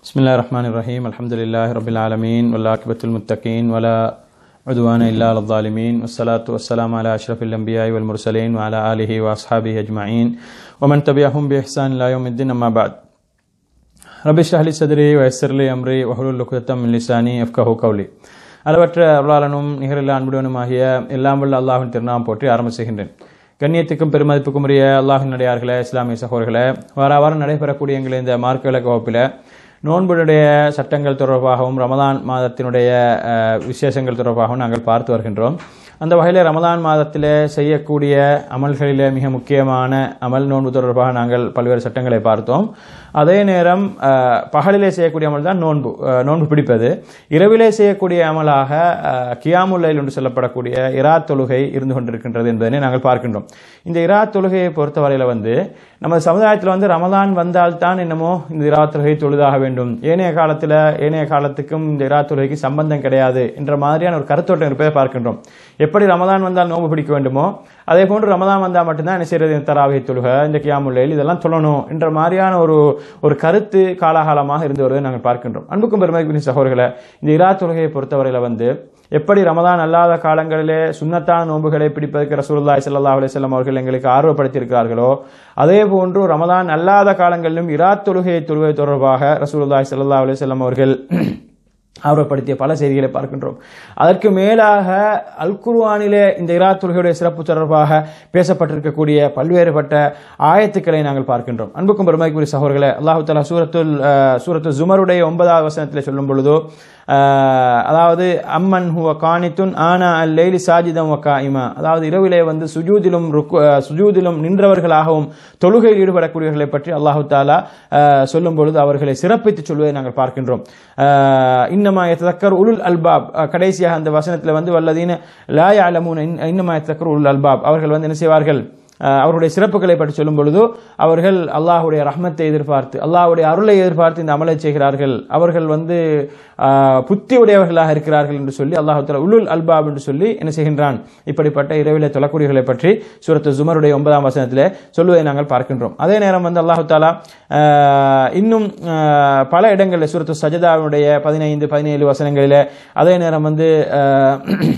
بسم الله الرحمن الرحيم الحمد لله رب العالمين والعاقبة المتقين ولا عدوان إلا على الظالمين والصلاة والسلام على أشرف الأنبياء والمرسلين وعلى آله وأصحابه أجمعين ومن تبعهم بإحسان إلى يوم الدين أما بعد رب اشرح لي صدري ويسر لي أمري واحلل عقدة من لساني يفقهوا قولي அளவற்ற அருளாளனும் நிகரில்லா அன்புடனுமாகிய எல்லாம் வல்ல அல்லாஹின் திருநாமம் போற்றி ஆரம்ப செய்கின்றேன் கண்ணியத்துக்கும் பெருமதிப்புக்கும் உரிய அல்லாஹின் நடிகார்களே இஸ்லாமிய சகோதரர்களே வார வாரம் நடைபெறக்கூடிய எங்கள் இந்த மார்க்க விளக்க வகுப்பில் நோன்புடைய சட்டங்கள் தொடர்பாகவும் ரமதான் மாதத்தினுடைய அஹ், விசேஷங்கள் தொடர்பாகவும் நாங்கள் பார்த்து வருகின்றோம் அந்த வகையில் ரமதான் மாதத்திலே செய்யக்கூடிய அமல்களிலே மிக முக்கியமான அமல் நோன்பு தொடர்பாக நாங்கள் பல்வேறு சட்டங்களை பார்த்தோம் அதே நேரம் அஹ், பகலிலே செய்யக்கூடிய அமல் தான் நோன்பு அஹ், நோன்பு பிடிப்பது இரவிலே செய்யக்கூடிய அமலாக அஹ், கியாமுல்லைல் என்று சொல்லப்படக்கூடிய இரா தொழுகை இருந்து கொண்டிருக்கின்றது என்பதனை நாங்கள் பார்க்கின்றோம் இந்த இரா தொழுகையை பொறுத்தவரையில் வந்து நமது சமுதாயத்தில் வந்து ரமதான் வந்தால்தான் என்னமோ இந்த இரா தொழுகை தொழுதாக வேண்டும் ஏனைய காலத்தில் ஏனைய காலத்துக்கும் இந்த இரா தொழுகைக்கு சம்பந்தம் கிடையாது என்ற மாதிரியான ஒரு கருத்தோட்டம் இருப்பதை பார்க்கின்றோம் எப்படி ரமதான் வந்தால் நோன்பு பிடிக்க வேண்டுமோ அதே போன்று ரமதான் வந்தால் மட்டும்தான் என்ன செய்யறது இந்த தராவை தொழுக இந்த கியாமுல்லைல் இதெல்லாம் சொல்லணும் என்ற மாதிரியான ஒரு ஒரு கருத்து காலாகாலமாக இருந்து வருவதை நாங்கள் பார்க்கின்றோம் அன்புக்கும் பெருமைக்குரிய சகோதரர்களை இந்த இரா தொழுகையை பொறுத்தவரையில் வந்து எப்படி ரமதான் அல்லாத காலங்களிலே சுன்னத்தான நோன்புகளை பிடிப்பதற்கு ரசூலுல்லாஹி ஸல்லல்லாஹு அலைஹி வஸல்லம் அவர்கள் எங்களுக்கு ஆர்வப்படுத்தியிருக்கிறார்களோ அதே போன்று ரமதான் அல்லாத காலங்களிலும் இரா தொழுகையை தொழுவது தொடர்பாக ரசூலுல்லாஹி ஸல்லல்லாஹு அலைஹி வஸல்லம் அவர்கள் ஆர்வப்படுத்திய பல செய்திகளை பார்க்கின்றோம் அதற்கு மேலாக அல் குர்ஆனிலே இந்த இரா தொழுகையுடைய சிறப்பு தொடர்பாக பேசப்பட்டிருக்கக்கூடிய பல்வேறுபட்ட ஆயத்துக்களை நாங்கள் பார்க்கின்றோம் அன்புக்கும் பெருமைக்குரிய சகோதரர்களே அல்லாஹு தலா சூரத்துல் அஹ், சூரத்து ஜுமருடைய ஒன்பதாவது வசனத்தில் சொல்லும் பொழுதோ அஹ், அதாவது அம்மன் ஹுவ காணித்துன் ஆனா அல் லைலி சாஜிதம் வ காயிமா அதாவது இரவிலே வந்து சுஜூதிலும் ருக்கு அஹ், சுஜூதிலும் நின்றவர்களாகவும் தொழுகையில் ஈடுபடக்கூடியவர்களை பற்றி அல்லாஹு தாலா அஹ், சொல்லும் பொழுது அவர்களை சிறப்பித்து சொல்வதை நாங்கள் பார்க்கின்றோம் அஹ், இன்னமா எத்தக்கர் உலுல் அல்பாப் அஹ், கடைசியாக அந்த வசனத்தில் வந்து வல்லதீன லாய அலமூன் இன்னமா எத்தக்கர் உலுல் அல்பாப் அவர்கள் வந்து என்ன செய்வார்கள் அஹ், அவருடைய சிறப்புகளை பற்றி சொல்லும் பொழுது அவர்கள் அல்லாஹ்வுடைய ரஹ்மத்தை எதிர்பார்த்து அல்லாஹ்வுடைய அருளை எதிர்பார்த்து இந்த அமலை செய்கிறார்கள் அவர்கள் வந்து அஹ், புத்தி உடையவர்களாக இருக்கிறார்கள் என்று சொல்லி அல்லாஹ் தஆலா உலுல் அல்பாப் என்று சொல்லி என்ன செய்கின்றான் இப்படிப்பட்ட இரவிலே தொழக்கூடியவர்களை பற்றி சூரத்து ஜுமருடைய ஒன்பதாம் வசனத்திலே சொல்லுவதை நாங்கள் பார்க்கின்றோம் அதே நேரம் வந்து அல்லாஹு தாலா அஹ், இன்னும் அஹ், பல இடங்களில் சூரத்து சஜதாவினுடைய பதினைந்து பதினேழு வசனங்களிலே அதே நேரம் வந்து அஹ்,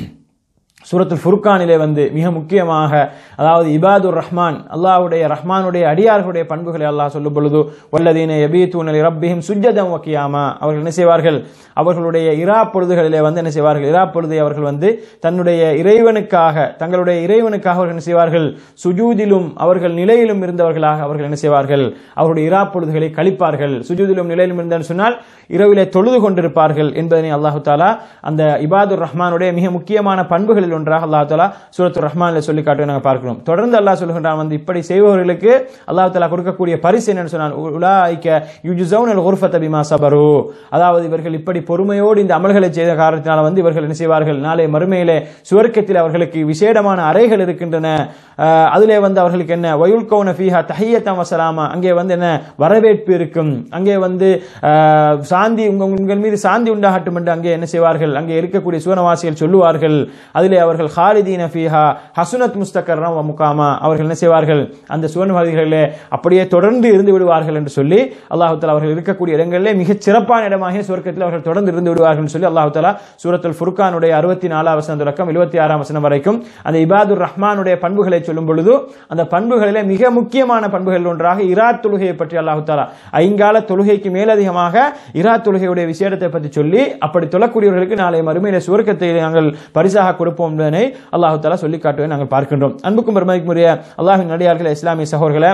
சூரத்துல் ஃபுர்கானிலே வந்து மிக முக்கியமாக அதாவது இபாதுர் ரஹ்மான் அல்லாஹ்வுடைய ரஹ்மானுடைய அடியார்களுடைய பண்புகளை அல்லாஹ் சொல்லும் பொழுது வல்லதீன யபீத்தூனலி ரப்பிஹிம் சுஜ்ஜதம் வக்கியாமா அவர்கள் என்ன செய்வார்கள் அவர்களுடைய இரா பொழுதுகளிலே வந்து என்ன செய்வார்கள் இரா பொழுதை அவர்கள் வந்து தன்னுடைய இறைவனுக்காக தங்களுடைய இறைவனுக்காக அவர்கள் என்ன செய்வார்கள் சுஜூதிலும் அவர்கள் நிலையிலும் இருந்தவர்களாக அவர்கள் என்ன செய்வார்கள் அவருடைய இரா பொழுதுகளை கழிப்பார்கள் சுஜூதிலும் நிலையிலும் இருந்தான்னு சொன்னால் இரவிலே தொழுது கொண்டிருப்பார்கள் என்பதனை அல்லாஹு தாலா அந்த இபாதுர் ரஹ்மானுடைய மிக முக்கியமான பண்புகளில் ஒன்றாக அல்லாஹ் தாலா சூரத்து ரஹ்மானில் சொல்லி காட்டுவதை நாங்கள் பார்க்கிறோம் தொடர்ந்து அல்லாஹ் சொல்கின்றான் வந்து இப்படி செய்பவர்களுக்கு அல்லாஹ் தாலா கொடுக்கக்கூடிய பரிசு என்னன்னு சொன்னால் உலாய்க்க யுஜுசவுன் அல் குர்ஃபத் பிமா சபரு அதாவது இவர்கள் இப்படி பொறுமையோடு இந்த அமல்களை செய்த காரணத்தினால வந்து இவர்கள் என்ன செய்வார்கள் நாளை மறுமையிலே சுவர்க்கத்தில் அவர்களுக்கு விசேடமான அறைகள் இருக்கின்றன அஹ், அதிலே வந்து அவர்களுக்கு என்ன வயுல் கௌன ஃபீஹா தஹியத்தம் வசலாமா அங்கே வந்து என்ன வரவேற்பு இருக்கும் அங்கே வந்து அஹ், சாந்தி உங்க உங்கள் மீது சாந்தி உண்டாகட்டும் என்று அங்கே என்ன செய்வார்கள் அங்கே இருக்கக்கூடிய சுவனவாசிகள் சொல்லுவார்கள் அதிலே அவர்கள் ஹாலிதீன ஃபீஹா ஹசுனத் முஸ்தகர்ரம் முகாமா அவர்கள் என்ன செய்வார்கள் அந்த சுவனவாதிகளிலே அப்படியே தொடர்ந்து இருந்து விடுவார்கள் என்று சொல்லி அல்லாஹு தாலா அவர்கள் இருக்கக்கூடிய இடங்களிலே மிகச் சிறப்பான இடமாக சுவர்க்கத்தில் அவர்கள் தொடர்ந்து இருந்து விடுவார்கள் என்று சொல்லி அல்லாஹு தாலா சூரத்துல் ஃபுர்கானுடைய அறுபத்தி நாலாம் வசனம் தொடக்கம் இருபத்தி ஆறாம் வசனம் வரைக்கும் அந்த இபாதுர் ரஹ்மானுடைய பண்புகளை சொல்லும் பொழுது அந்த பண்புகளிலே மிக முக்கியமான பண்புகள் ஒன்றாக இரா தொழுகையை பற்றி அல்லாஹு தாலா ஐங்கால தொழுகைக்கு மேலதிகமாக இரா தொழுகையுடைய விசேடத்தை பற்றி சொல்லி அப்படி தொழக்கூடியவர்களுக்கு நாளை மறுமையில சுவர்க்கத்தை நாங்கள் பரிசாக கொடுப்போம் என்பதனை அல்லாஹு தாலா சொல்லி காட்டுவதை நாங்கள் பார்க்கின்றோம் அன்புக்கும் பெருமைக்குரிய அல்லாஹின் நடிகார்களே இஸ்லாமிய சகோதரர்களை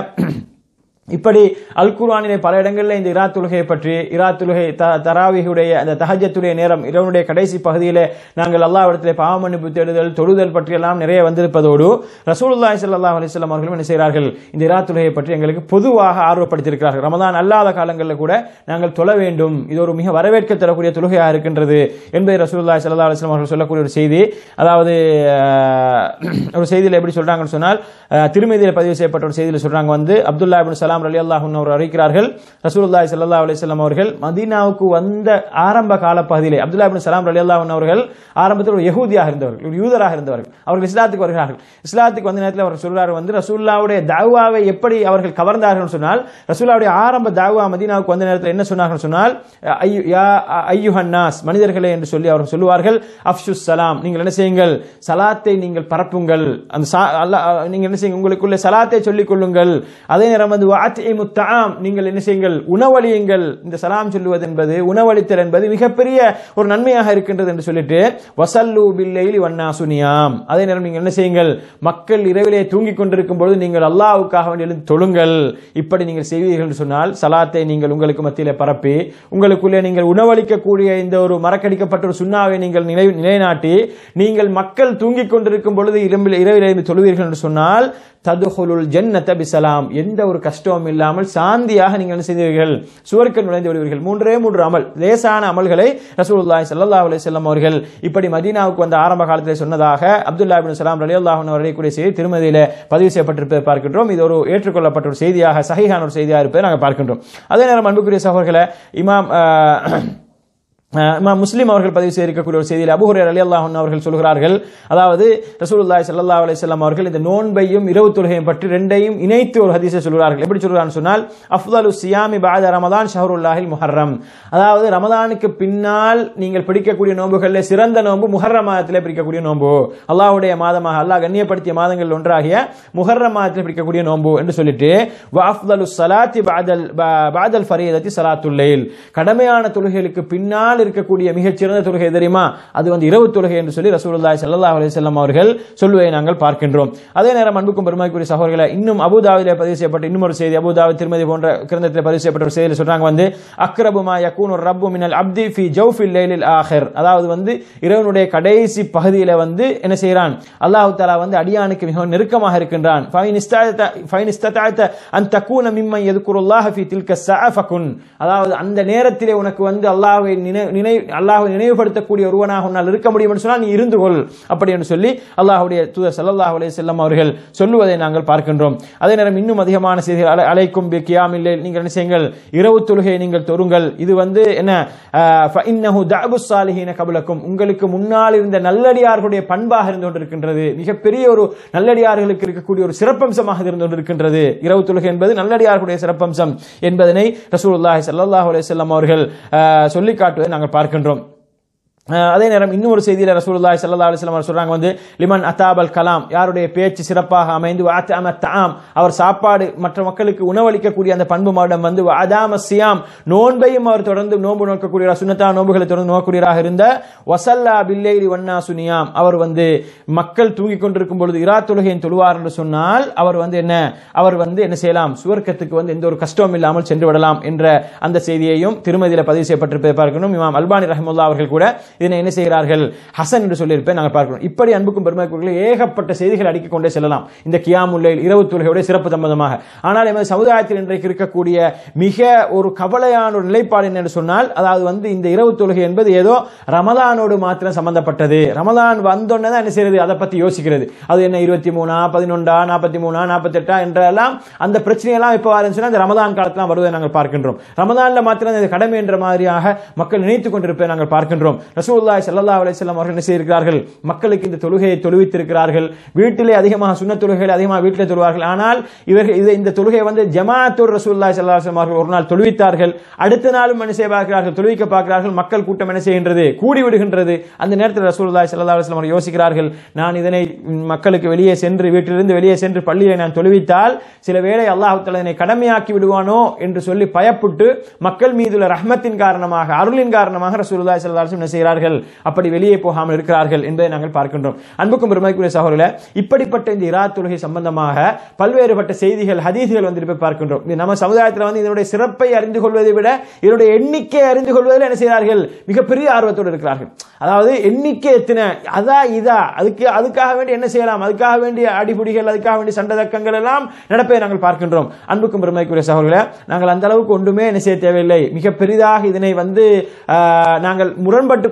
இப்படி அல் குர்ஆனிலே பல இடங்களில் இந்த இரா தொழுகையை பற்றி இரா தொழுகை த தராவிகுடைய அந்த தஹஜத்துடைய நேரம் இரவுடைய கடைசி பகுதியிலே நாங்கள் அல்லாஹ்விடத்திலே பாவ மன்னிப்பு தேடுதல் தொழுதல் பற்றியெல்லாம் நிறைய வந்திருப்பதோடு ரசூலுல்லாஹி ஸல்லல்லாஹு அலைஹி வஸல்லம் அவர்களும் என்ன செய்கிறார்கள் இந்த இரா தொழுகையை பற்றி எங்களுக்கு பொதுவாக ஆர்வப்படுத்தியிருக்கிறார்கள் ரமதான் அல்லாத காலங்களில் கூட நாங்கள் தொழ வேண்டும் இது ஒரு மிக வரவேற்க தரக்கூடிய தொழுகையாக இருக்கின்றது என்பதை ரசூலுல்லாஹி ஸல்லல்லாஹு அலைஹி வஸல்லம் அவர்கள் சொல்லக்கூடிய ஒரு செய்தி அதாவது அஹ், ஒரு செய்தியில் எப்படி சொல்றாங்கன்னு சொன்னால் அஹ், திருமதியில் பதிவு செய்யப்பட்ட ஒரு செய்தியில் சொல்றாங்க வந்து அப்துல்லா இப்னு சலாம் சலாம் அலி அல்லாஹூன் அவர் அறிவிக்கிறார்கள் ரசூலுல்லாஹி ஸல்லல்லாஹு அலைஹி வஸல்லம் அவர்கள் மதீனாவுக்கு வந்த ஆரம்ப கால பகுதியிலே அப்துல்லா இப்னு சலாம் அலி அல்லாஹூன் அவர்கள் ஆரம்பத்தில் ஒரு யகூதியாக இருந்தவர்கள் ஒரு யூதராக இருந்தவர்கள் அவர்கள் இஸ்லாத்துக்கு வருகிறார்கள் இஸ்லாத்துக்கு வந்த நேரத்தில் அவர் சொல்றாரு வந்து ரசூல்லாவுடைய தாவாவை எப்படி அவர்கள் கவர்ந்தார்கள் சொன்னால் ரசூல்லாவுடைய ஆரம்ப தாவா மதீனாவுக்கு வந்த நேரத்தில் என்ன சொன்னார்கள் சொன்னால் ஐயு யா ஐயுஹன்னாஸ் மனிதர்களே என்று சொல்லி அவர்கள் சொல்லுவார்கள் அஃப்ஷுஸ் சலாம் நீங்கள் என்ன செய்யுங்கள் சலாத்தை நீங்கள் பரப்புங்கள் அந்த சா- அல்லாஹ் நீங்கள் என்ன செய்யுங்க உங்களுக்குள்ள சலாத்தை சொல்லிக் கொள்ளுங்கள் அதே நேரம் வந்து வாத்திமு தாம் நீங்கள் என்ன செய்யுங்கள் உணவளியுங்கள் இந்த சலாம் சொல்லுவது என்பது உணவளித்தல் என்பது மிகப்பெரிய ஒரு நன்மையாக இருக்கின்றது என்று சொல்லிட்டு வசல்லு பில்லைலி வண்ணா சுனியாம் அதே நேரம் நீங்கள் என்ன செய்யுங்கள் மக்கள் இரவிலே தூங்கிக் கொண்டிருக்கும் பொழுது நீங்கள் அல்லாஹ்வுக்காக வேண்டி எழுந்து தொழுங்கள் இப்படி நீங்கள் செய்வீர்கள் என்று சொன்னால் சலாத்தை நீங்கள் உங்களுக்கு மத்தியிலே பரப்பி உங்களுக்குள்ளே நீங்கள் உணவளிக்கக்கூடிய இந்த ஒரு மறக்கடிக்கப்பட்ட ஒரு சுண்ணாவை நீங்கள் நிலை நிலைநாட்டி நீங்கள் மக்கள் தூங்கிக் கொண்டிருக்கும் பொழுது இரவில் இரவில் எழுந்து தொழுவீர்கள் என்று சொன்னால் ததுஹுலுல் ஜன்னத பிசலாம் எந்த ஒரு கஷ்டமும் இல்லாமல் சாந்தியாக நீங்கள் என்ன செய்தீர்கள் சுவர்க்க நுழைந்து விடுவீர்கள் மூன்றே மூன்று அமல் லேசான அமல்களை ரசூலுல்லாஹி ஸல்லல்லாஹு அலைஹி வஸல்லம் அவர்கள் இப்படி மதீனாவுக்கு வந்த ஆரம்ப காலத்தில் சொன்னதாக அப்துல்லா இப்னு சலாம் ரலியல்லாஹு அன்ஹு அவர்களுடைய செய்தி திருமதியில பதிவு செய்யப்பட்டிருப்பதை பார்க்கின்றோம் இது ஒரு ஏற்றுக்கொள்ளப்பட்ட ஒரு செய்தியாக சஹீஹான ஒரு செய்தியாக இருப்பதை நாங்கள் பார்க்கின்றோம் அதே நேரம் அன்புக்குரிய சகோதரர்களை இமாம் அஹ், அஹ் இமாம் முஸ்லிம் அவர்கள் பதிவு செய்திருக்கக்கூடிய ஒரு செய்தியில் அபு ஹுரைரா ரலியல்லாஹு அன்ஹு அவர்கள் சொல்கிறார்கள் அதாவது ரசூலுல்லாஹி ஸல்லல்லாஹு அலைஹி வஸல்லம் அவர்கள் இந்த நோன்பையும் இரவு தொழுகையும் பற்றி ரெண்டையும் இணைத்து ஒரு ஹதீஸை சொல்கிறார்கள் எப்படி சொல்கிறான்னு சொன்னால் அஃதலு சியாமி பாத ரமதான் ஷஹருல்லாஹில் முஹர்ரம் அதாவது ரமதானுக்கு பின்னால் நீங்கள் பிடிக்கக்கூடிய நோன்புகளில் சிறந்த நோன்பு முஹர்ரம் மாதத்திலே பிடிக்கக்கூடிய நோன்பு அல்லாஹ்வுடைய மாதமாக அல்லாஹ் கண்ணியப்படுத்திய மாதங்கள் ஒன்றாகிய முஹர்ரம் மாதத்தில் பிடிக்கக்கூடிய நோன்பு என்று சொல்லிட்டு வஅஃதலு ஸலாத்தி பஅதல் பஅதல் ஃபரீதத்தி ஸலாத்துல் லைல் கடமையான தொழுகைகளுக்கு பின்னால் இருக்கக்கூடிய மிகச்சிறந்த தொழுகை தெரியுமா அது வந்து இரவு தொழுகை என்று சொல்லி ரசூலுல்லாஹி ஸல்லல்லாஹு அலைஹி வஸல்லம் அவர்கள் சொல்லுவதை நாங்கள் பார்க்கின்றோம் அதே நேரம் அன்புக்கும் பெருமைக்குரிய சகோதரர்களை இன்னும் அபுதாபிலே பதிவு செய்யப்பட்ட இன்னும் ஒரு செய்தி அபுதாபி திருமதி போன்ற கிரந்தத்தில் பதிவு செய்யப்பட்ட ஒரு செய்தியில் சொல்றாங்க வந்து அக்ரபுமா யகூனு ரப்பு மினல் அப்தி ஃபி ஜௌஃபில் லைலில் ஆஹிர் அதாவது வந்து இரவனுடைய கடைசி பகுதியில வந்து என்ன செய்கிறான் அல்லாஹ் தஆலா வந்து அடியானுக்கு மிகவும் நெருக்கமாக இருக்கின்றான் ஃபைன் இஸ்தஅத ஃபைன் இஸ்ததஅத அன் தகூன மிம்மன் யذ்குருல்லாஹ ஃபி தில்க ஸஅ ஃபகுன் அதாவது அந்த நேரத்திலே உனக்கு வந்து அல்லாஹ்வை நினை நினை அல்லாஹ்வை நினைவுபடுத்தக்கூடிய ஒருவனாக உன்னால் இருக்க முடியும் என்று சொன்னால் நீ இருந்து கொள் அப்படி என்று சொல்லி அல்லாஹ்வுடைய தூதர் ஸல்லல்லாஹு அலைஹி வஸல்லம் அவர்கள் சொல்லுவதை நாங்கள் பார்க்கின்றோம் அதே நேரம் இன்னும் அதிகமான செய்திகள் அலை- அலைக்கும் பி கியாமில்லை நீங்கள் என்ன செய்யுங்கள் இரவு தொழுகையை நீங்கள் தொருங்கள் இது வந்து என்ன இன்னஹு தஅபு சாலிஹீன கபலக்கும் உங்களுக்கு முன்னால் இருந்த நல்லடியார்களுடைய பண்பாக இருந்து கொண்டிருக்கின்றது மிகப்பெரிய ஒரு நல்லடியார்களுக்கு இருக்கக்கூடிய ஒரு சிறப்பம்சமாக இருந்து கொண்டிருக்கின்றது இரவு தொழுகை என்பது நல்லடியார்களுடைய சிறப்பம்சம் என்பதனை ரசூலுல்லாஹி ஸல்லல்லாஹு அலைஹி வஸல்லம் அவர்கள் அஹ், சொல்லி காட்டுவதை நாங்கள் பார்க்கின்றோம் அஹ் அதே நேரம் இன்னொரு செய்தியில ரசூலுல்லாஹி ஸல்லல்லாஹு அலைஹி வஸல்லம் அவர் சொல்றாங்க வந்து லிமன் அத்தாபல் கலாம் யாருடைய பேச்சு சிறப்பாக அமைந்து வாத்தம தாம் அவர் சாப்பாடு மற்ற மக்களுக்கு உணவளிக்கக்கூடிய அந்த பண்பு மாடம் வந்து அதாம சியாம் நோன்பையும் அவர் தொடர்ந்து நோன்பு நோக்கக்கூடிய சுன்னத்தா நோன்புகளை தொடர்ந்து நோக்கக்கூடியவராக இருந்த வசல்லா பில்லைரி வண்ணா சுனியாம் அவர் வந்து மக்கள் தூங்கிக் கொண்டிருக்கும் பொழுது இரா தொழுகையின் தொழுவார் என்று சொன்னால் அவர் வந்து என்ன அவர் வந்து என்ன செய்யலாம் சுவர்க்கத்துக்கு வந்து எந்த ஒரு கஷ்டமும் இல்லாமல் சென்று விடலாம் என்ற அந்த செய்தியையும் திருமதியில பதிவு செய்யப்பட்டிருப்பதை பார்க்கணும் இமாம் அல்பானி ரஹமுல்லா அவர்கள் கூட இதனை என்ன செய்கிறார்கள் ஹசன் என்று சொல்லியிருப்பேன் நாங்கள் பார்க்கிறோம் இப்படி அன்புக்கும் பெருமைக்குரிய ஏகப்பட்ட செய்திகள் அடுக்கிக் கொண்டே செல்லலாம் இந்த கியாமுல்லைல் இரவு தொழுகையுடைய சிறப்பு சம்பந்தமாக ஆனால் எமது சமுதாயத்தில் இன்றைக்கு இருக்கக்கூடிய மிக ஒரு கவலையான ஒரு நிலைப்பாடு என்னன்னு சொன்னால் அதாவது வந்து இந்த இரவு தொழுகை என்பது ஏதோ ரமலானோடு மாத்திரம் சம்பந்தப்பட்டது ரமலான் வந்தோன்னே தான் என்ன செய்யறது அதை பத்தி யோசிக்கிறது அது என்ன இருபத்தி மூணா பதினொன்றா நாற்பத்தி மூணா நாற்பத்தெட்டா என்றெல்லாம் அந்த பிரச்சனையெல்லாம் இப்போ வருதுன்னு சொன்னா இந்த ரமதான் காலத்தில் வருவதை நாங்கள் பார்க்கின்றோம் ரமதான்ல மாத்திரம் இது கடமை என்ற மாதிரியாக மக்கள் நினைத்துக் கொண்டிருப்பதை நாங்கள் பார்க்கின்றோம் ரசூலுல்லாஹி ஸல்லல்லாஹு அலைஹி வஸல்லம் அவர்கள் என்ன செய்திருக்கிறார்கள் மக்களுக்கு இந்த தொழுகையை தொழுவித்திருக்கிறார்கள் வீட்டிலே அதிகமாக சுன்ன தொழுகைகள் அதிகமாக வீட்டிலே தொழுவார்கள் ஆனால் இவர்கள் இது இந்த தொழுகை வந்து ஜமாத்தோடு ரசூலுல்லாஹி ஸல்லல்லாஹு அலைஹி வஸல்லம் அவர்கள் ஒரு நாள் தொழுவித்தார்கள் அடுத்த நாளும் என்ன செய்ய பார்க்கிறார்கள் தொழுவிக்க பார்க்கிறார்கள் மக்கள் கூட்டம் என்ன செய்கின்றது கூடி விடுகின்றது அந்த நேரத்தில் ரசூலுல்லாஹி ஸல்லல்லாஹு அலைஹி வஸல்லம் அவர்கள் யோசிக்கிறார்கள் நான் இதனை மக்களுக்கு வெளியே சென்று வீட்டிலிருந்து வெளியே சென்று பள்ளியை நான் தொழுவித்தால் சில வேளை அல்லாஹ் தஆலா என்னை கடமையாக்கி விடுவானோ என்று சொல்லி பயப்பட்டு மக்கள் மீதுள்ள ரஹ்மத்தின் காரணமாக அருளின் காரணமாக ரசூலுல்லாஹி ஸல்லல்லாஹு அலைஹி வஸல்லம் என்ன செய்கிறார்கள் அப்படி வெளியே போகாமல் இருக்கிறார்கள் என்பதை நாங்கள் பார்க்கின்றோம் அன்புக்கும் பெருமைக்குரிய சகோதரர்களே இப்படிப்பட்ட இந்த இரா தொழுகை சம்பந்தமாக பல்வேறுபட்ட செய்திகள் ஹதீஸ்கள் வந்து பார்க்கின்றோம் இது நம்ம சமுதாயத்தில் வந்து இதனுடைய சிறப்பை அறிந்து கொள்வதை விட இதனுடைய எண்ணிக்கை அறிந்து கொள்வதில் என்ன செய்கிறார்கள் மிகப்பெரிய ஆர்வத்தோடு இருக்கிறார்கள் அதாவது எண்ணிக்கை எத்தனை அதா இதா அதுக்கு அதுக்காக வேண்டி என்ன செய்யலாம் அதுக்காக வேண்டிய அடிபுடிகள் அதுக்காக வேண்டிய சண்டை தக்கங்கள் எல்லாம் நடப்பதை நாங்கள் பார்க்கின்றோம் அன்புக்கும் பெருமைக்குரிய சகோதரர்களே நாங்கள் அந்த அளவுக்கு ஒன்றுமே என்ன செய்ய தேவையில்லை மிக பெரிதாக இதனை வந்து ஆஹ், நாங்கள் முரண்பட்டுக் கொள்ள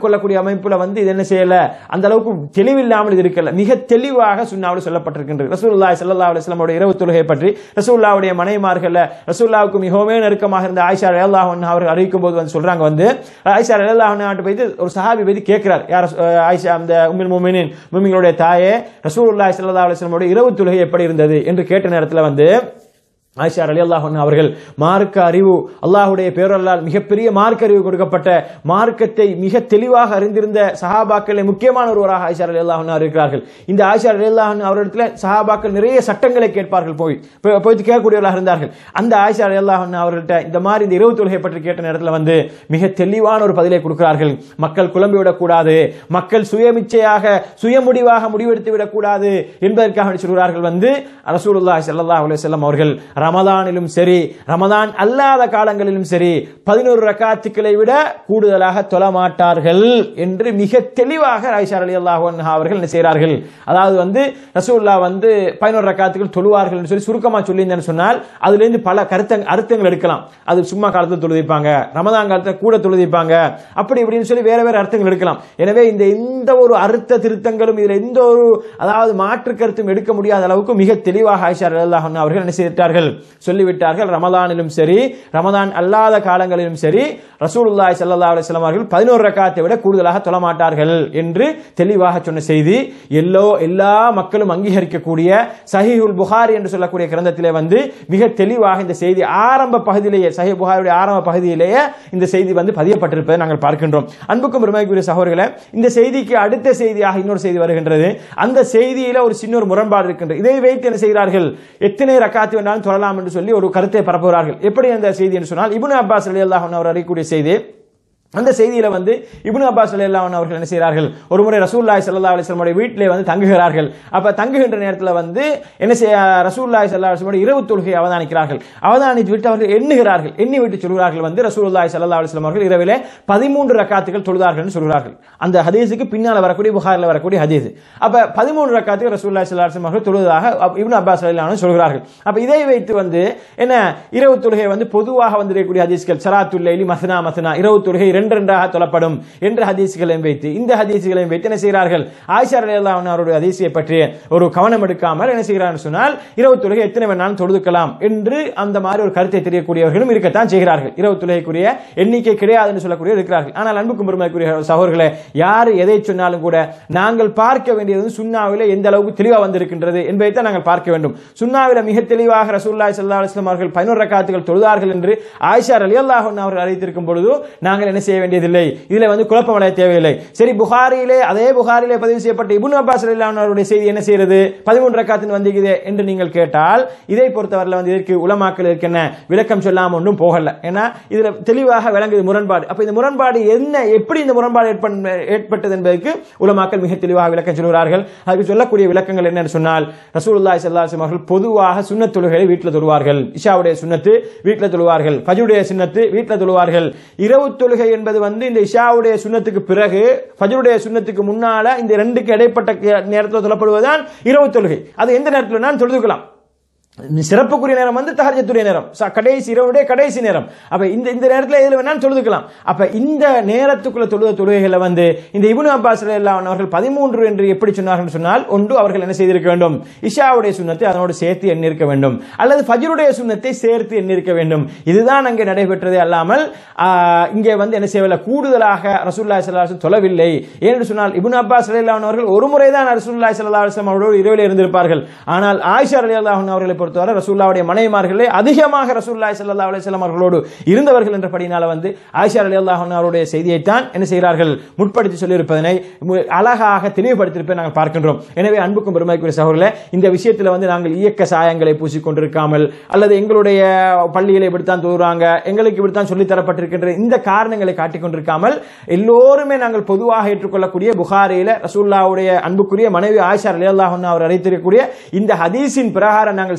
கொள்ளக்கூடிய அமைப்புல வந்து இது என்ன செய்யல அந்த அளவுக்கு தெளிவில்லாமல் இது இருக்கல மிக தெளிவாக சுண்ணாவில் சொல்லப்பட்டிருக்கின்றது ரசூலுல்லாஹி ஸல்லல்லாஹு அலைஹி வஸல்லம் இரவு தொழுகை பற்றி ரசூலுல்லாவுடைய மனைவிமார்கள்ல ரசூலுல்லாவுக்கு மிகவும் நெருக்கமாக இருந்த ஆயிஷா ரலியல்லாஹு அன்ஹா அவர்கள் அறிவிக்கும் போது வந்து சொல்றாங்க வந்து ஆயிஷா ரலியல்லாஹு அன்ஹா போய் ஒரு சஹாபி போய் கேட்கிறார் யார் அஹ், ஆயிஷா அந்த உம்முல் முஃமினீன் முஃமின்களுடைய தாயே ரசூலுல்லாஹி ஸல்லல்லாஹு அலைஹி வஸல்லம் இரவு தொழுகை எப்படி இருந்தது என்று கேட்ட நேரத்தில் வந்து ஆயிஷா அலி அல்லாஹ் அவர்கள் மார்க்க அறிவு அல்லாஹுடைய பேரல்லால் மிகப்பெரிய மார்க்க அறிவு கொடுக்கப்பட்ட மார்க்கத்தை மிக தெளிவாக அறிந்திருந்த சஹாபாக்களை முக்கியமான ஒருவராக ஆயிஷா அலி அல்லாஹ் இருக்கிறார்கள் இந்த ஆயிஷா அலி அல்லாஹ் அவரிடத்துல சஹாபாக்கள் நிறைய சட்டங்களை கேட்பார்கள் போய் போய் போய் கேட்கக்கூடியவர்களாக இருந்தார்கள் அந்த ஆயிஷா அலி அல்லாஹ் அவர்கள்ட்ட இந்த மாதிரி இந்த இரவு தொழுகை பற்றி கேட்ட நேரத்தில் வந்து மிக தெளிவான ஒரு பதிலை கொடுக்கிறார்கள் மக்கள் குழம்பி விடக்கூடாது மக்கள் சுயமிச்சையாக சுயமுடிவாக முடிவெடுத்து விடக்கூடாது என்பதற்காக வேண்டி சொல்கிறார்கள் வந்து ரசூலுல்லாஹி ஸல்லல்லாஹு அலைஹி வஸல்லம் அவர்கள் ரமதானிலும் சரி ரமதான் அல்லாத காலங்களிலும் சரி பதினோரு ரக்காத்துக்களை விட கூடுதலாக தொழ மாட்டார்கள் என்று மிக தெளிவாக ஐஷா அலி அல்லாஹ் அவர்கள் என்ன செய்கிறார்கள் அதாவது வந்து ரசூல்லா வந்து பதினோரு ரக்காத்துக்கள் தொழுவார்கள் என்று சொல்லி சுருக்கமாக சொல்லியிருந்தேன்னு சொன்னால் அதுலேருந்து பல கருத்த அர்த்தங்கள் எடுக்கலாம் அது சும்மா காலத்தில் தொழுதிப்பாங்க ரமதான் காலத்தில் கூட தொழுதிப்பாங்க அப்படி இப்படின்னு சொல்லி வேற வேற அர்த்தங்கள் எடுக்கலாம் எனவே இந்த எந்த ஒரு அர்த்த திருத்தங்களும் இதில் எந்த ஒரு அதாவது மாற்று கருத்தும் எடுக்க முடியாத அளவுக்கு மிக தெளிவாக ஆயிஷா அல்லாஹ் அவர்கள் என்ன செய்தார்கள் சொல்லிவிட்டார்கள் ரமதானிலும் சரி ரமதான் அல்லாத காலங்களிலும் சரி ரசூலுல்லாஹி ஸல்லல்லாஹு அலைஹி வஸல்லம் அவர்கள் பதினோரு ரக்காத்தை விட கூடுதலாக தொழ மாட்டார்கள் என்று தெளிவாக சொன்ன செய்தி எல்லோ எல்லா மக்களும் அங்கீகரிக்கக்கூடிய சஹீஹுல் புகாரி என்று சொல்லக்கூடிய கிரந்தத்திலே வந்து மிக தெளிவாக இந்த செய்தி ஆரம்ப பகுதியிலேயே சஹீஹ் புகாரியுடைய ஆரம்ப பகுதியிலேயே இந்த செய்தி வந்து பதியப்பட்டிருப்பதை நாங்கள் பார்க்கின்றோம் அன்புக்கும் பெருமைக்குரிய சகோதரர்களே இந்த செய்திக்கு அடுத்த செய்தியாக இன்னொரு செய்தி வருகின்றது அந்த செய்தியில ஒரு சின்ன ஒரு முரண்பாடு இருக்கின்றது இதை வைத்து என்ன செய்கிறார்கள் எத்தனை ரக்காத்து வேண்டாலும் தொழலாம் என்று சொல்லி ஒரு கருத்தை பரப்புகிறார்கள் எப்படி அந்த செய்தி என்று சொன்னால் இப்னு அப்பாஸ் ரலியல்லாஹு அன்ஹு அவர் அறியக்கூடிய செய்தி அந்த செய்தியில வந்து இப்னு அப்பாஸ் ரலியல்லாஹு அவர்கள் என்ன செய்கிறார்கள் ஒரு முறை ரசூலுல்லாஹி ஸல்லல்லாஹு அலைஹி வஸல்லம் வீட்டிலே வந்து தங்குகிறார்கள் அப்ப தங்குகின்ற நேரத்தில் வந்து என்ன செய்ய ரசூலுல்லாஹி ஸல்லல்லாஹு அலைஹி வஸல்லம் இரவு தொழுகை அவதானிக்கிறார்கள் அவதானித்து விட்டு அவர்கள் எண்ணுகிறார்கள் எண்ணி விட்டு சொல்கிறார்கள் வந்து ரசூலுல்லாஹி ஸல்லல்லாஹு அலைஹி வஸல்லம் அவர்கள் இரவிலே பதிமூன்று ரக்காத்துகள் தொழுதார்கள் என்று சொல்கிறார்கள் அந்த ஹதீஸுக்கு பின்னால் வரக்கூடிய புகாரில் வரக்கூடிய ஹதீஸ் அப்ப பதிமூன்று ரக்காத்துக்கு ரசூலுல்லாஹி ஸல்லல்லாஹு அலைஹி வஸல்லம் அவர்கள் தொழுவதாக இப்னு அப்பாஸ் ரலியல்லாஹு அன்ஹு சொல்கிறார்கள் அப்ப இதை வைத்து வந்து என்ன இரவு தொழுகை வந்து பொதுவாக வந்திருக்கக்கூடிய ஹதீஸ்கள் சராத்துல் லைலி மஸ்னா மஸ்னா இரவு தொழுகை இரண்டு இரண்டாக தொழப்படும் என்ற ஹதீஸ்களையும் வைத்து இந்த ஹதீஸ்களையும் வைத்து என்ன செய்கிறார்கள் ஆயிஷா ரலியல்லாஹு அன்ஹா அவருடைய ஹதீஸை பற்றி ஒரு கவனம் எடுக்காமல் என்ன செய்கிறார்கள் சொன்னால் இரவு தொழுகை எத்தனை வேணாலும் தொழுதுக்கலாம் என்று அந்த மாதிரி ஒரு கருத்தை தெரியக்கூடியவர்களும் இருக்கத்தான் செய்கிறார்கள் இரவு தொழுகைக்குரிய எண்ணிக்கை கிடையாது என்று சொல்லக்கூடிய இருக்கிறார்கள் ஆனால் அன்புக்கும் பெருமைக்குரிய சகோதரர்களே யார் எதை சொன்னாலும் கூட நாங்கள் பார்க்க வேண்டியது வந்து சுண்ணாவில எந்த அளவுக்கு தெளிவாக வந்திருக்கின்றது என்பதை தான் நாங்கள் பார்க்க வேண்டும் சுண்ணாவில மிக தெளிவாக ரசூல்லாய் சல்லா அலுவலம் அவர்கள் பதினோரு ரக்காத்துகள் தொழுதார்கள் என்று ஆயிஷா ரலியல்லாஹு அன்ஹா அவர்கள் அறிவித்திருக்கும் பொழுது நாங்கள் என்ன செய்ய வேண்டியதில்லை இதுல வந்து குழப்பம் அடைய தேவையில்லை சரி புகாரியிலே அதே புகாரிலே பதிவு செய்யப்பட்ட இப்னு அப்பாஸ் ரலியல்லாஹு அன்ஹு அவருடைய செய்தி என்ன செய்யறது பதிமூன்று ரக்காத்தின் வந்திக்குது என்று நீங்கள் கேட்டால் இதை பொறுத்தவரையில் வந்து இதற்கு உலமாக்கள் இருக்கின்ற விளக்கம் சொல்லாம ஒன்றும் போகல ஏன்னா இதுல தெளிவாக விளங்குது முரண்பாடு அப்ப இந்த முரண்பாடு என்ன எப்படி இந்த முரண்பாடு ஏற்ப- ஏற்பட்டது என்பதற்கு உலமாக்கள் மிக தெளிவாக விளக்கம் சொல்கிறார்கள் அதுக்கு சொல்லக்கூடிய விளக்கங்கள் என்னன்னு சொன்னால் ரசூலுல்லாஹி ஸல்லல்லாஹு அலைஹி வஸல்லம் அவர்கள் பொதுவாக சுன்னத் தொழுகையை வீட்டில் தொழுவார்கள் இஷாவுடைய சுன்னத்து வீட்டில் தொழுவார்கள் ஃபஜ்ருடைய சுன்னத்து வீட்டில் தொழுவார்கள் இரவு தொழுகை என்பது வந்து இந்த இஷாவுடைய சுன்னத்துக்கு பிறகு ஃபஜ்ருடைய சுன்னத்துக்கு முன்னால இந்த ரெண்டுக்கு இடைப்பட்ட நேரத்தில் தொழப்படுவதுதான் இரவு தொழுகை அது எந்த நேரத்தில் நான் தொழுதுக்கலாம் சிறப்புக்குரிய நேரம் வந்து தஹஜத்துடைய நேரம் ச- கடைசி இரவுடைய கடைசி நேரம் அப்ப இந்த இந்த நேரத்தில் எதுல வேணாலும் தொழுதுக்கலாம் அப்ப இந்த நேரத்துக்குள்ள தொழுத தொழுகைகளை வந்து இந்த இப்னு அப்பாஸ் ரலியல்லாஹு அன்ஹு அவர்கள் பதிமூன்று என்று எப்படி சொன்னார்கள் சொன்னால் ஒன்று அவர்கள் என்ன செய்திருக்க வேண்டும் இஷாவுடைய சுன்னத்தை அதனோடு சேர்த்து எண்ணிருக்க வேண்டும் அல்லது ஃபஜ்ருடைய சுன்னத்தை சேர்த்து எண்ணிருக்க வேண்டும் இதுதான் அங்கே நடைபெற்றதே அல்லாமல் ஆஹ், இங்கே வந்து என்ன செய்யவில்லை கூடுதலாக ரசூலுல்லாஹி ஸல்லல்லாஹு அலைஹி வஸல்லம் தொழவில்லை ஏனென்று சொன்னால் இப்னு அப்பாஸ் ரலியல்லாஹு அன்ஹு அவர்கள் ஒரு முறை தான் ரசூலுல்லாஹி ஸல்லல்லாஹு அலைஹி வஸல்லம் அவர்களோடு இரவில் இருந்திருப்பார்கள் ஆனால் ஆயிஷா ரலியல்லாஹு அன்ஹா அவர்களை பொறுத்தவரை ரசூல்லாவுடைய மனைவிமார்களே அதிகமாக ரசூலுல்லாஹி ஸல்லல்லாஹு அலைஹி வஸல்லம் அவர்களோடு இருந்தவர்கள் என்றபடினால வந்து ஆயிஷா ரலியல்லாஹு அன்ஹா அவருடைய செய்தியைத்தான் என்ன செய்கிறார்கள் முற்படுத்தி சொல்லியிருப்பதனை மு- அழகாக தெளிவுபடுத்தியிருப்பதை நாங்கள் பார்க்கின்றோம் எனவே அன்புக்கும் பெருமைக்குரிய சகோதரர்களே இந்த விஷயத்தில் வந்து நாங்கள் இயக்க சாயங்களை பூசிக்கொண்டிருக்காமல் அல்லது எங்களுடைய பள்ளிகளை இப்படித்தான் தூறாங்க எங்களுக்கு இப்படித்தான் சொல்லித் தரப்பட்டிருக்கின்ற இந்த காரணங்களை காட்டிக் கொண்டிருக்காமல் எல்லோருமே நாங்கள் பொதுவாக ஏற்றுக்கொள்ளக்கூடிய புகாரியில ரசூல்லாவுடைய அன்புக்குரிய மனைவி ஆயிஷா ரலியல்லாஹு அன்ஹா அவர் அறிவித்திருக்கக்கூடிய இந்த ஹதீஸின் பிரகாரம் நாங்கள்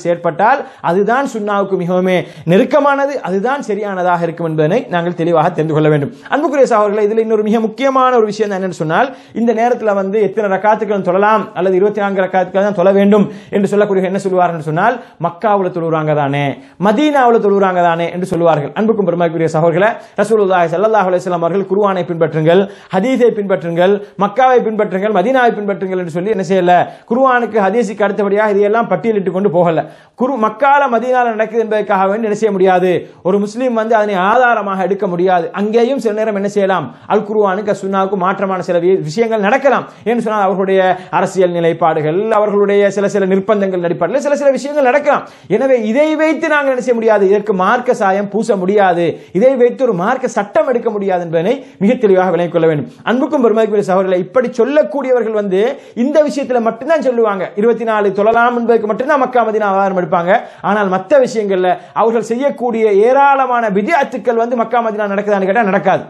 செயற்பட்டால் அதுதான் சுன்னாவுக்கு மிகவும் நெருக்கமானது அதுதான் சரியானதாக இருக்கும் என்பதனை நாங்கள் தெளிவாக தெரிந்து கொள்ள வேண்டும் அன்புக்குரிய சகோதரர்களே இதில் இன்னொரு மிக முக்கியமான ஒரு விஷயம் என்னன்னு சொன்னால் இந்த நேரத்தில் வந்து எத்தனை ரக்காத்துக்கள் தொழலாம் அல்லது இருபத்தி நான்கு ரக்காத்துக்கள் தான் தொழ வேண்டும் என்று சொல்லக்கூடிய என்ன சொல்லுவார்கள் சொன்னால் மக்காவுல தொழுகிறாங்க தானே மதீனாவுல தொழுகிறாங்க தானே என்று சொல்லுவார்கள் அன்புக்கும் பெருமைக்குரிய சகோதரர்களே ரசூலுல்லாஹி ஸல்லல்லாஹு அலைஹி வஸல்லம் அவர்கள் குர்ஆனை பின்பற்றுங்கள் ஹதீஸை பின்பற்றுங்கள் மக்காவை பின்பற்றுங்கள் மதீனாவை பின்பற்றுங்கள் என்று சொல்லி என்ன செய்யல குர்ஆனுக்கு ஹதீஸுக்கு அடுத்தபடியாக இதையெல்லாம் பட்டியலிட்டு கொண்டு போகல குரு மக்கால மதீனால நடக்குது என்பதற்காக வேண்டி என்ன செய்ய முடியாது ஒரு முஸ்லீம் வந்து அதனை ஆதாரமாக எடுக்க முடியாது அங்கேயும் சில நேரம் என்ன செய்யலாம் அல் குர்ஆனுக்கு சுன்னாவுக்கு மாற்றமான சில வி- விஷயங்கள் நடக்கலாம் என்று சொன்னால் அவர்களுடைய அரசியல் நிலைப்பாடுகள் அவர்களுடைய சில சில நிர்பந்தங்கள் அடிப்படையில் சில சில விஷயங்கள் நடக்கலாம் எனவே இதை வைத்து நாங்கள் என்ன செய்ய முடியாது இதற்கு மார்க்க சாயம் பூச முடியாது இதை வைத்து ஒரு மார்க்க சட்டம் எடுக்க முடியாது என்பதனை மிக தெளிவாக விளங்கிக் கொள்ள வேண்டும் அன்புக்கும் பெருமைக்குரிய சகோதரர்களை இப்படி சொல்லக்கூடியவர்கள் வந்து இந்த விஷயத்துல மட்டும்தான் சொல்லுவாங்க இருபத்தி நாலு தொழலாம் என்பதற்கு மட்டும்தான் மக்கா மதினா ஆதாரம் எடுப்பாங்க ஆனால் மற்ற விஷயங்கள்ல அவர்கள் செய்யக்கூடிய ஏராளமான விதியாத்துக்கள் வந்து மக்கா மதினா நடக்குதான்னு கேட்டா நடக்காது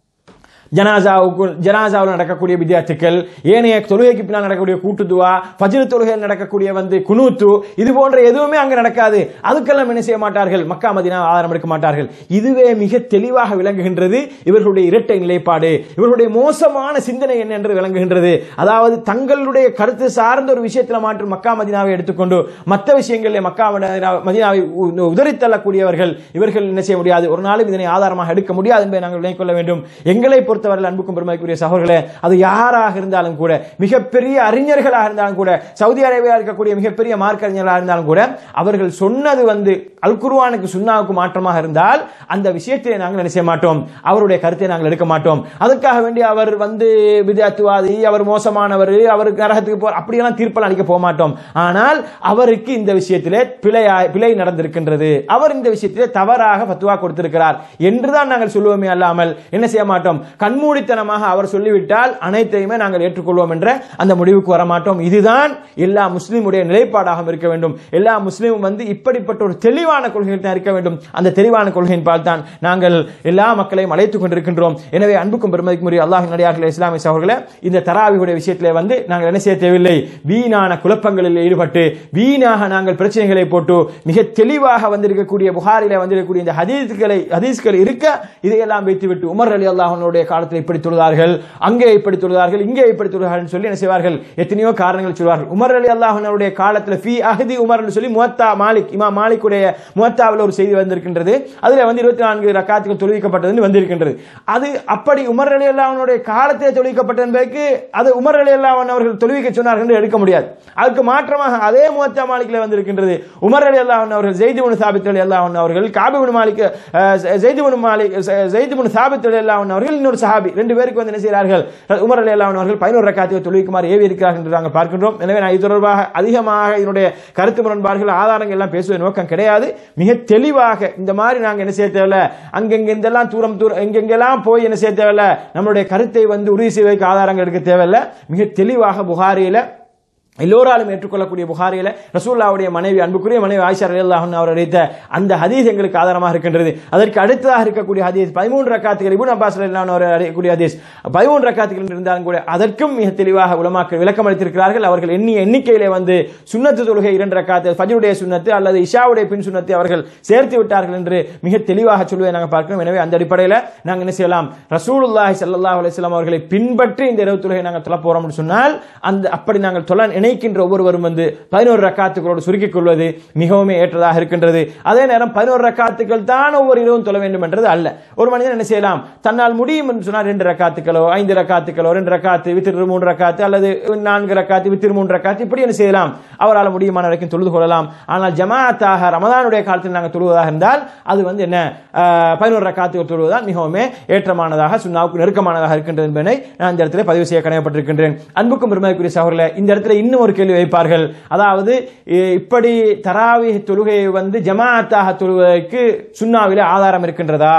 ஜனாசாவுக்கு ஜனாசாவில் நடக்கக்கூடிய வித்தியார்த்திகள் ஏனைய தொழுகைக்கு பின்னால் நடக்கக்கூடிய கூட்டுதுவா ஃபஜ்ர் தொழுகையில் நடக்கக்கூடிய வந்து குனூத்து இது போன்ற எதுவுமே அங்க நடக்காது அதுக்கெல்லாம் என்ன செய்ய மாட்டார்கள் மக்கா மதினா ஆதாரம் எடுக்க மாட்டார்கள் இதுவே மிக தெளிவாக விளங்குகின்றது இவர்களுடைய இரட்டை நிலைப்பாடு இவர்களுடைய மோசமான சிந்தனை என்ன என்று விளங்குகின்றது அதாவது தங்களுடைய கருத்து சார்ந்த ஒரு விஷயத்தில் மாற்று மக்கா மதினாவை எடுத்துக்கொண்டு மற்ற விஷயங்களில் மக்கா மதினா- மதினாவை உ- உதறித் தள்ளக்கூடியவர்கள் இவர்கள் என்ன செய்ய முடியாது ஒரு நாளும் இதனை ஆதாரமாக எடுக்க முடியாது என்பதை நாங்கள் விளங்கிக் கொள்ள வேண்டும் எங்களை பொறுத்தவரை அன்புக்கும் பெருமைக்குரிய சகோதரர்களே அது யாராக இருந்தாலும் கூட மிகப்பெரிய அறிஞர்களாக இருந்தாலும் கூட சவுதி அரேபியா இருக்கக்கூடிய மிகப்பெரிய மார்க்க அறிஞர்களாக இருந்தாலும் கூட அவர்கள் சொன்னது வந்து அல் குர்ஆனுக்கு சுன்னாவுக்கு மாற்றமாக இருந்தால் அந்த விஷயத்தை நாங்கள் என்ன செய்ய மாட்டோம் அவருடைய கருத்தை நாங்கள் எடுக்க மாட்டோம் அதுக்காக வேண்டி அவர் வந்து வித்யாத்துவாதி அவர் மோசமானவர் அவருக்கு நரகத்துக்கு போற அப்படியெல்லாம் தீர்ப்பெல்லாம் அளிக்க போக மாட்டோம் ஆனால் அவருக்கு இந்த விஷயத்திலே பிழையா பிழை நடந்திருக்கின்றது அவர் இந்த விஷயத்திலே தவறாக ஃபத்வா கொடுத்திருக்கிறார் என்றுதான் நாங்கள் சொல்லுவோமே அல்லாமல் என்ன செய்ய மாட்டோம் கண்மூடித்தனமாக அவர் சொல்லிவிட்டால் அனைத்தையுமே நாங்கள் ஏற்றுக்கொள்வோம் என்ற அந்த முடிவுக்கு வர மாட்டோம் இதுதான் எல்லா முஸ்லீமுடைய நிலைப்பாடாக இருக்க வேண்டும் எல்லா முஸ்லீமும் வந்து இப்படிப்பட்ட ஒரு தெளிவான கொள்கையில் தான் இருக்க வேண்டும் அந்த தெளிவான கொள்கையின் பால் தான் நாங்கள் எல்லா மக்களையும் அழைத்துக் கொண்டிருக்கின்றோம் எனவே அன்புக்கும் பெருமதிக்குரிய அல்லாஹின் நடிகார்கள் இஸ்லாமிய சகோதரர்களே இந்த தராவியுடைய விஷயத்திலே வந்து நாங்கள் என்ன செய்ய தேவையில்லை வீணான குழப்பங்களில் ஈடுபட்டு வீணாக நாங்கள் பிரச்சனைகளை போட்டு மிக தெளிவாக வந்திருக்கக்கூடிய புகாரிலே வந்திருக்கக்கூடிய இந்த ஹதீஸ்களை ஹதீஸ்கள் இருக்க இதையெல்லாம் வைத்துவிட்டு உமர் அலி அல்லாஹனுடைய காலத்தில் இப்படி தொழுதார்கள் அங்கே இப்படி தொழுதார்கள் இங்கே இப்படி தொழுதார்கள் சொல்லி என்ன செய்வார்கள் எத்தனையோ காரணங்கள் சொல்வார்கள் உமர் அலி அல்லாஹனுடைய காலத்தில் ஃபி அஹதி உமர் என்று சொல்லி முவத்தா மாலிக் இமா மாலிக்குடைய முவத்தாவில் ஒரு செய்தி வந்திருக்கின்றது அதுல வந்து இருபத்தி நான்கு ரக்காத்துகள் தொழுவிக்கப்பட்டது வந்திருக்கின்றது அது அப்படி உமர் அலி அல்லாஹனுடைய காலத்திலே தொழுவிக்கப்பட்டது என்பதற்கு அது உமர் அலி அல்லாஹன் அவர்கள் தொழுவிக்க சொன்னார்கள் என்று எடுக்க முடியாது அதுக்கு மாற்றமாக அதே முவத்தா மாலிக்ல வந்திருக்கின்றது உமர் அலி அல்லாஹன் அவர்கள் ஜெய்திபுன் சாபித் அலி அல்லாஹன் அவர்கள் காபிபுன் மாலிக் ஜெய்திபுன் மாலிக் ஜெய்திபுன் சாபித் அலி அல்லாஹன் அவர்கள் இன்னொரு சஹாபி ரெண்டு பேருக்கு வந்து என்ன செய்கிறார்கள் உமர் அலி அல்லாஹன் அவர்கள் பதினோரு ரக்காத்தை தொழுவிக்குமாறு ஏவி இருக்கிறார்கள் என்று நாங்கள் பார்க்கின்றோம் எனவே நான் இது தொடர்பாக அதிகமாக இதனுடைய கருத்து முரண்பாடுகள் ஆதாரங்கள் எல்லாம் பேசுவது நோக்கம் கிடையாது மிக தெளிவாக இந்த மாதிரி நாங்கள் என்ன செய்ய தேவையில்ல அங்கெங்க இதெல்லாம் தூரம் தூரம் எங்கெங்கெல்லாம் போய் என்ன செய்ய தேவையில்ல நம்மளுடைய கருத்தை வந்து உறுதி செய்வதற்கு ஆதாரங்கள் எடுக்க தேவையில்ல மிக தெளிவாக புகாரியில எல்லோராலும் ஏற்றுக்கொள்ளக்கூடிய புகாரியில ரசூல்லாவுடைய மனைவி அன்புக்குரிய மனைவி ஆயிஷா ரலியல்லாஹு அவர் அறிவித்த அந்த ஹதீஸ் எங்களுக்கு ஆதாரமாக இருக்கின்றது அதற்கு அடுத்ததாக இருக்கக்கூடிய ஹதீஸ் பதிமூன்று ரக்காத்துகள் இபுன் அப்பாஸ் ரலியல்லாஹு அவர் அறியக்கூடிய ஹதீஸ் பதிமூன்று ரக்காத்துகள் இருந்தாலும் கூட அதற்கும் மிக தெளிவாக உலமாக்கள் விளக்கம் அளித்திருக்கிறார்கள் அவர்கள் எண்ணிய எண்ணிக்கையிலே வந்து சுன்னத்து தொழுகை இரண்டு ரக்காத்து ஃபஜ்ருடைய சுன்னத்து அல்லது இஷாவுடைய பின் சுன்னத்தை அவர்கள் சேர்த்து விட்டார்கள் என்று மிக தெளிவாக சொல்வதை நாங்கள் பார்க்கிறோம் எனவே அந்த அடிப்படையில் நாங்கள் என்ன செய்யலாம் ரசூலுல்லாஹி ஸல்லல்லாஹு அலைஹி வஸல்லம் அவர்களை பின்பற்றி இந்த இரவு தொழுகை நாங்கள் தொழ போறோம்னு சொன்னால் அந்த அப்படி நாங்கள் தொழ நினைக்கின்ற ஒவ்வொருவரும் வந்து பதினோரு ரக்காத்துகளோடு சுருக்கிக் கொள்வது மிகவும் ஏற்றதாக இருக்கின்றது அதே நேரம் பதினோரு ரக்காத்துக்கள் தான் ஒவ்வொரு இரவும் தொழ வேண்டும் என்றது அல்ல ஒரு மனிதன் என்ன செய்யலாம் தன்னால் முடியும் என்று சொன்னால் ரெண்டு ரக்காத்துக்களோ ஐந்து ரக்காத்துக்களோ ரெண்டு ரக்காத்து வித்திரு மூன்று ரக்காத்து அல்லது நான்கு ரக்காத்து வித்திரு மூன்று ரக்காத்து இப்படி என்ன செய்யலாம் அவரால் முடியுமான வரைக்கும் தொழுது கொள்ளலாம் ஆனால் ஜமாத்தாக ரமதானுடைய காலத்தில் நாங்கள் தொழுவதாக இருந்தால் அது வந்து என்ன ஆஹ், பதினோரு ரக்காத்துகள் தொழுவதுதான் மிகவும் ஏற்றமானதாக சுண்ணாவுக்கு நெருக்கமானதாக இருக்கின்றது என்பதை நான் இந்த இடத்துல பதிவு செய்ய கடமைப்பட்டிருக்கின்றேன் அன்புக்கும் பெருமைக்குரிய சகோதரர்களே இந்த இடத்துல இன்னும் ஒரு கேள்வி வைப்பார்கள் அதாவது இ- இப்படி தராவி தொழுகையை வந்து ஜமாஅத்தாக தொழுவதற்கு சுன்னாவிலே ஆதாரம் இருக்கின்றதா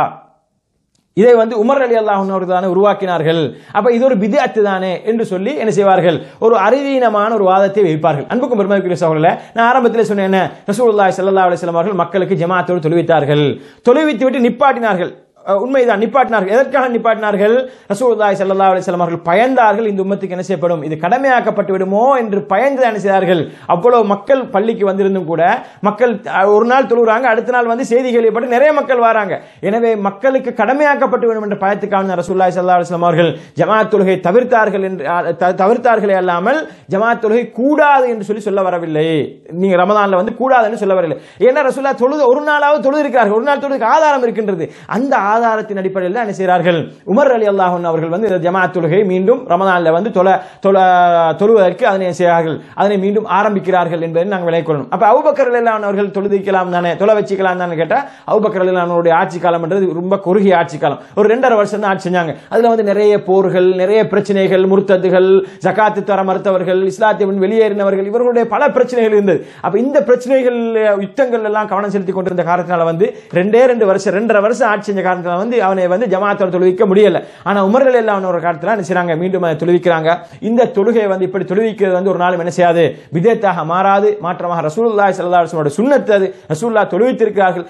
இதை வந்து உமர் அலி அல்லாஹ் அவர்கள் தானே உருவாக்கினார்கள் அப்ப இது ஒரு பிதஅத்து தானே என்று சொல்லி என்ன செய்வார்கள் ஒரு அறிவீனமான ஒரு வாதத்தை வைப்பார்கள் அன்புக்கும் பெருமைக்குரிய சகோதரர்களே நான் ஆரம்பத்தில் சொன்னேன் என்ன ரசூலுல்லாஹி ஸல்லல்லாஹு அலைஹி வஸல்லம் அவர்கள் மக்களுக்கு ஜமாஅத்தோடு தொழுவித்தார்கள் தொழுவித்து விட்டு நிப்பாட்டினார்கள் அஹ், உண்மைதான் நிப்பாட்டினார்கள் எதற்காக நிப்பாட்டினார்கள் ரசூலுல்லாஹி ஸல்லல்லாஹு அலைஹி வஸல்லம் அவர்கள் பயந்தார்கள் இந்த உம்மத்துக்கு என்ன செய்யப்படும் இது கடமையாக்கப்பட்டு விடுமோ என்று பயந்து என்ன செய்தார்கள் அவ்வளவு மக்கள் பள்ளிக்கு வந்திருந்தும் கூட மக்கள் அஹ், ஒரு நாள் தொழுகிறாங்க அடுத்த நாள் வந்து செய்தி கேள்விப்பட்டு நிறைய மக்கள் வராங்க எனவே மக்களுக்கு கடமையாக்கப்பட்டு வேண்டும் என்ற பயத்துக்காக ரசூலுல்லாஹி ஸல்லல்லாஹு அலைஹி வஸல்லம் அவர்கள் ஜமாத் தொழுகை தவிர்த்தார்கள் என்று அஹ், த- தவிர்த்தார்களே அல்லாமல் ஜமாத் தொழுகை கூடாது என்று சொல்லி சொல்ல வரவில்லை நீங்க ரமதான்ல வந்து கூடாதுன்னு சொல்ல வரவில்லை ஏன்னா ரசூல்லா தொழுது ஒரு நாளாவது தொழுது இருக்கிறார்கள் ஒரு நாள் தொழுதுக்கு ஆதாரம் இருக்கின்றது அந்த ஆதாரத்தின் அடிப்படையில் தான் என்ன செய்கிறார்கள் உமர் அலி அல்லாஹன் அவர்கள் வந்து இந்த ஜமாத் தொழுகை மீண்டும் ரமதான்ல வந்து தொழ தொழ தொழுவதற்கு அதனை செய்கிறார்கள் அதனை மீண்டும் ஆரம்பிக்கிறார்கள் என்பதை நாங்கள் விலை கொள்ளணும் அப்ப அவுபக்கர் அல்லாஹ் அவர்கள் தொழுதிக்கலாம் தானே தொலை வச்சுக்கலாம் தானே கேட்டா அவுபக்கர் அல்லாஹனுடைய ஆட்சி காலம் என்றது ரொம்ப குறுகிய ஆட்சி காலம் ஒரு ரெண்டரை வருஷம் தான் ஆட்சி செஞ்சாங்க அதுல வந்து நிறைய போர்கள் நிறைய பிரச்சனைகள் முர்த்ததுகள் ஜகாத்து தர மறுத்தவர்கள் இஸ்லாத்தை விட்டு வெளியேறினவர்கள் இவர்களுடைய பல பிரச்சனைகள் இருந்தது அப்ப இந்த பிரச்சனைகள் யுத்தங்கள் எல்லாம் கவனம் செலுத்தி கொண்டிருந்த காரணத்தினால வந்து ரெண்டே ரெண்டு வருஷம் ரெண்டரை வருஷம் ஆட்சி செஞ்ச காரணத்தினால வந்து அவனை வந்து ஜமாத்தோட தொழுவிக்க முடியல ஆனா உமர்கள் எல்லாம் ஒரு காலத்துல என்ன செய்றாங்க மீண்டும் அதை தொழுவிக்கிறாங்க இந்த தொழுகையை வந்து இப்படி தொழுவிக்கிறது வந்து ஒரு நாளும் என்ன செய்யாது விதத்தாக மாறாது மாற்றமாக ரசூலுல்லாஹி ஸல்லல்லாஹு அலைஹி வஸல்லம் சுன்னத்து அது ரசூலுல்லாஹ் தொழுவித்திருக்கிறார்கள்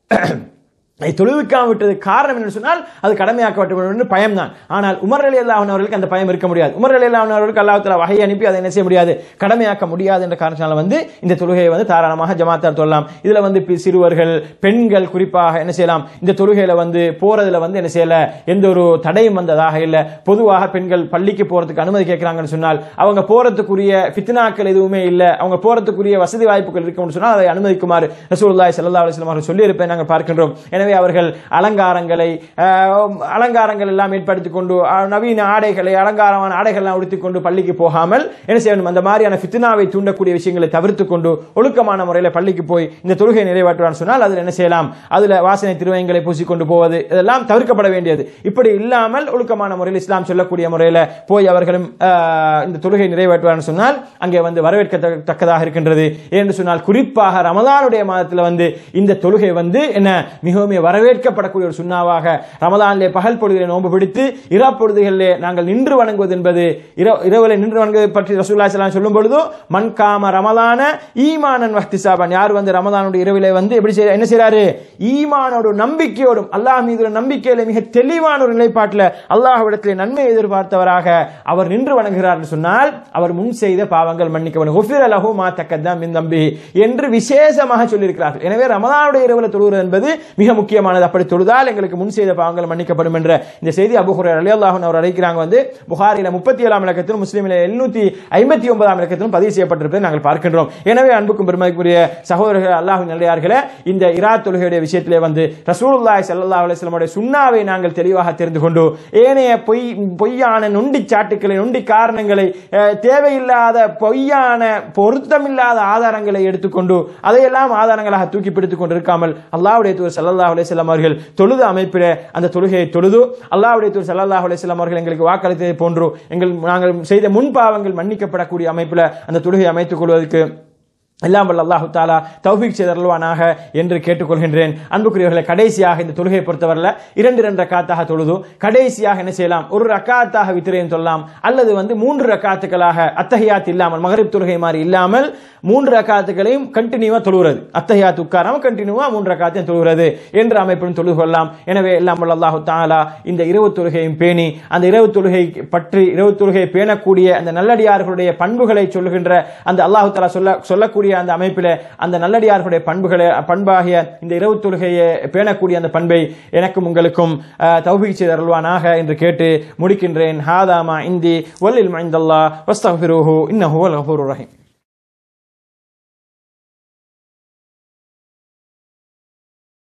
அதை தொழுவிக்காம விட்டது காரணம் என்று சொன்னால் அது கடமையாக்கப்பட்ட வேண்டும் என்று பயம்தான் ஆனால் உமர் அலி அல்லாஹன் அவர்களுக்கு அந்த பயம் இருக்க முடியாது உமர் அலி அல்லாஹன் அவர்களுக்கு அல்லாஹ் தஆலா வகை அனுப்பி அதை என்ன செய்ய முடியாது கடமையாக்க முடியாது என்ற காரணத்தினால வந்து இந்த தொழுகையை வந்து தாராளமாக ஜமாத்தார் தொழலாம் இதுல வந்து பி- சிறுவர்கள் பெண்கள் குறிப்பாக என்ன செய்யலாம் இந்த தொழுகையில வந்து போறதுல வந்து என்ன செய்யல எந்த ஒரு தடையும் வந்ததாக இல்ல பொதுவாக பெண்கள் பள்ளிக்கு போறதுக்கு அனுமதி கேட்கிறாங்கன்னு சொன்னால் அவங்க போறதுக்குரிய ஃபித்னாக்கள் எதுவுமே இல்ல அவங்க போறதுக்குரிய வசதி வாய்ப்புகள் இருக்கும்னு சொன்னால் அதை அனுமதிக்குமாறு ரசூலுல்லாஹி ஸல்லல்லாஹு அலைஹி வஸல்லம் அவர்கள் சொல்லி இருப்பேன் நாங்கள் பார்க்கின்றோம் எனவே அவர்கள் அலங்காரங்களை அஹ், அலங்காரங்கள் எல்லாம் ஏற்படுத்திக் கொண்டு அஹ், நவீன ஆடைகளை அலங்காரமான ஆடைகள் எல்லாம் உடுத்திக் கொண்டு பள்ளிக்கு போகாமல் என்ன செய்யணும் அந்த மாதிரியான ஃபித்னாவை தூண்டக்கூடிய விஷயங்களை தவிர்த்து கொண்டு ஒழுக்கமான முறையில் பள்ளிக்கு போய் இந்த தொழுகை நிறைவேற்றுவான்னு சொன்னால் அதில் என்ன செய்யலாம் அதுல வாசனை திருவயங்களை பூசிக்கொண்டு போவது இதெல்லாம் தவிர்க்கப்பட வேண்டியது இப்படி இல்லாமல் ஒழுக்கமான முறையில் இஸ்லாம் சொல்லக்கூடிய முறையில் போய் அவர்களும் அஹ், இந்த தொழுகை நிறைவேற்றுவார்னு சொன்னால் அங்கே வந்து வரவேற்கத்தக்கதாக இருக்கின்றது என்று சொன்னால் குறிப்பாக ரமதானுடைய மாதத்தில் வந்து இந்த தொழுகை வந்து என்ன மிகவும் வரவேற்கப்படக்கூடிய ஒரு சுண்ணாவாக ரமதானிலே பகல் பொழுதிலே நோன்பு பிடித்து இரா பொழுதுகளிலே நாங்கள் நின்று வணங்குவது என்பது இரவு- இரவிலே நின்று வணங்குவதை பற்றி ரசூல்லா ஸல்லல்லாஹு சொல்லும் பொழுது மன் காம ரமலான ஈமானன் வஹ்திசாபன் யார் வந்து ரமதானுடைய இரவிலே வந்து எப்படி செய்ய என்ன செய்றாரு ஈமானோடு நம்பிக்கையோடும் அல்லாஹ் மீது உள்ள நம்பிக்கையில மிக தெளிவான ஒரு நிலைப்பாட்டில் அல்லாஹ்விடத்திலே நன்மை எதிர்பார்த்தவராக அவர் நின்று வணங்குகிறார் என்று சொன்னால் அவர் முன் செய்த பாவங்கள் மன்னிக்கப்படும் ஹுஃபிர லஹு மா தக்கத்தம் மின் தம்பி என்று விசேஷமாக சொல்லியிருக்கிறார்கள் எனவே ரமதானுடைய இரவுல தொழுவது என்பது மிக முக்கியமானது அப்படி தொழுதால் எங்களுக்கு முன் செய்த பாவங்கள் மன்னிக்கப்படும் என்ற இந்த செய்தி அபு ஹுரைரா ரலியல்லாஹு அன்ஹு அவர் அறிவிக்கிறாங்க வந்து புகாரில முப்பத்தி ஏழாம் இலக்கத்திலும் முஸ்லீமில் எழுநூத்தி ஐம்பத்தி ஒன்பதாம் இலக்கத்திலும் பதிவு செய்யப்பட்டிருப்பதை நாங்கள் பார்க்கின்றோம் எனவே அன்புக்கும் பெருமதிக்குரிய சகோதரர்கள் அல்லாஹ்வின் நல்லடியார்களே இந்த இரா தொழுகையுடைய விஷயத்திலே வந்து ரசூலுல்லாஹி ஸல்லல்லாஹு அலைஹி வஸல்லமுடைய சுன்னாவை நாங்கள் தெளிவாக தெரிந்து கொண்டு ஏனைய பொய் பொய்யான நொண்டி சாட்டுக்களை நொண்டி காரணங்களை அஹ், தேவையில்லாத பொய்யான பொருத்தமில்லாத ஆதாரங்களை எடுத்துக்கொண்டு அதையெல்லாம் ஆதாரங்களாக தூக்கி பிடித்துக் கொண்டிருக்காமல் அல்லாஹ்வுடைய தூர் ஸல்லல்லாஹு அலைஹி வஸல்லம் அவர்கள் தொழுது அமைப்பில அந்த தொழுகையை தொழுது அல்லாஹ்வுடைய தூர் ஸல்லல்லாஹு அலைஹி வஸல்லம் அவர்கள் எங்களுக்கு வாக்களித்ததை போன்று எங்கள் நாங்கள் செய்த முன்பாவங்கள் மன்னிக்கப்படக்கூடிய அமைப்பில் அந்த தொழுகையை அமைத்துக் கொள்வதற்கு எல்லாம் வல்ல அல்லாஹு தாலா தௌஃபீக் செய்தருள்வானாக என்று கேட்டுக்கொள்கின்றேன் அன்புக்குரியவர்களை கடைசியாக இந்த தொழுகையை பொறுத்தவரையில் இரண்டு இரண்டு ரக்காத்தாக தொழுது கடைசியாக என்ன செய்யலாம் ஒரு ரக்காத்தாக வித்திரையும் சொல்லலாம் அல்லது வந்து மூன்று ரக்காத்துக்களாக அத்தஹியாத் இல்லாமல் மகரிப் தொழுகை மாதிரி இல்லாமல் மூன்று ரக்காத்துகளையும் கண்டினியூவா தொழுகிறது அத்தஹியாத் உட்காராம கண்டினியூவா மூன்று ரக்காத்தையும் தொழுகிறது என்ற அமைப்புடன் தொழுது கொள்ளலாம் எனவே எல்லாம் வல்ல அல்லாஹு தாலா இந்த இரவு தொழுகையும் பேணி அந்த இரவு தொழுகை பற்றி இரவு தொழுகையை பேணக்கூடிய அந்த நல்லடியார்களுடைய பண்புகளை சொல்லுகின்ற அந்த அல்லாஹு தாலா சொல்ல சொல்லக்கூடிய அந்த அமைப்பில் அந்த நல்லடியார்களுடைய பண்புகளை பண்பாகிய இந்த இரவு தொழுகையை பேணக்கூடிய அந்த பண்பை எனக்கும் உங்களுக்கும் தௌபிக் செய்து அருள்வானாக என்று கேட்டு முடிக்கின்றேன் ஹாதாமா இந்தி வல்லில் மைந்தல்லா வஸ்தஃபிருஹு இன்னஹு வல் கஃபூருர் ரஹீம்